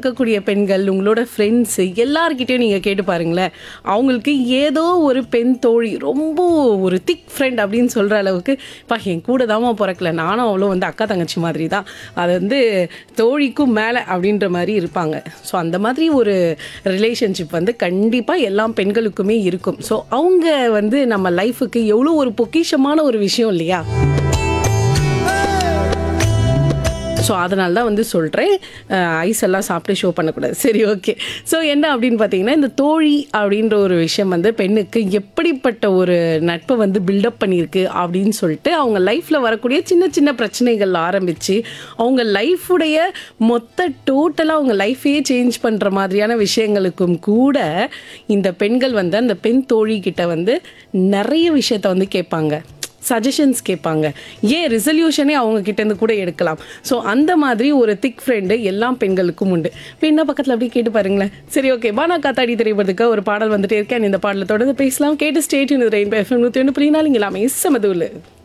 இருக்கக்கூடிய பெண்கள் உங்களோட ஃப்ரெண்ட்ஸு எல்லார்கிட்டயும் நீங்கள் கேட்டு பாருங்களேன் அவங்களுக்கு ஏதோ ஒரு பெண் தோழி ரொம்ப ஒரு திக் ஃப்ரெண்ட் அப்படின்னு சொல்கிற அளவுக்கு பா என் கூட தாம்மா பிறக்கல நானும் அவ்வளோ வந்து அக்கா தங்கச்சி மாதிரி தான் அது வந்து தோழிக்கும் மேலே அப்படின்ற மாதிரி இருப்பாங்க ஸோ அந்த மாதிரி ஒரு ரிலேஷன்ஷிப் வந்து கண்டிப்பாக எல்லா பெண்களுக்குமே இருக்கும் ஸோ அவங்க வந்து நம்ம லைஃபுக்கு எவ்வளோ ஒரு பொக்கிஷமான ஒரு விஷயம் இல்லையா ஸோ அதனால தான் வந்து சொல்கிறேன் ஐஸ் எல்லாம் சாப்பிட்டு ஷோ பண்ணக்கூடாது சரி ஓகே ஸோ என்ன அப்படின்னு பார்த்தீங்கன்னா இந்த தோழி அப்படின்ற ஒரு விஷயம் வந்து பெண்ணுக்கு எப்படிப்பட்ட ஒரு நட்பை வந்து பில்டப் பண்ணியிருக்கு அப்படின்னு சொல்லிட்டு அவங்க லைஃப்பில் வரக்கூடிய சின்ன சின்ன பிரச்சனைகள் ஆரம்பித்து அவங்க லைஃபுடைய மொத்த டோட்டலாக அவங்க லைஃபையே சேஞ்ச் பண்ணுற மாதிரியான விஷயங்களுக்கும் கூட இந்த பெண்கள் வந்து அந்த பெண் தோழி கிட்ட வந்து நிறைய விஷயத்த வந்து கேட்பாங்க சஜஷன்ஸ் கேட்பாங்க ஏன் ரிசல்யூஷனே அவங்க கிட்டேருந்து கூட எடுக்கலாம் ஸோ அந்த மாதிரி ஒரு திக் ஃப்ரெண்டு எல்லா பெண்களுக்கும் உண்டு இப்போ என்ன பக்கத்தில் அப்படியே கேட்டு பாருங்களேன் சரி ஓகே பானா காத்தாடி திரைப்படத்துக்கு ஒரு பாடல் வந்துட்டே இருக்கேன் இந்த பாடலை தொடர்ந்து பேசலாம் கேட்டு ஸ்டேட் ரெயின் எஃப்எம் நூற்றி ஒன்று புரியினாலும் இங்கே எல்லாமே செமதுள்ள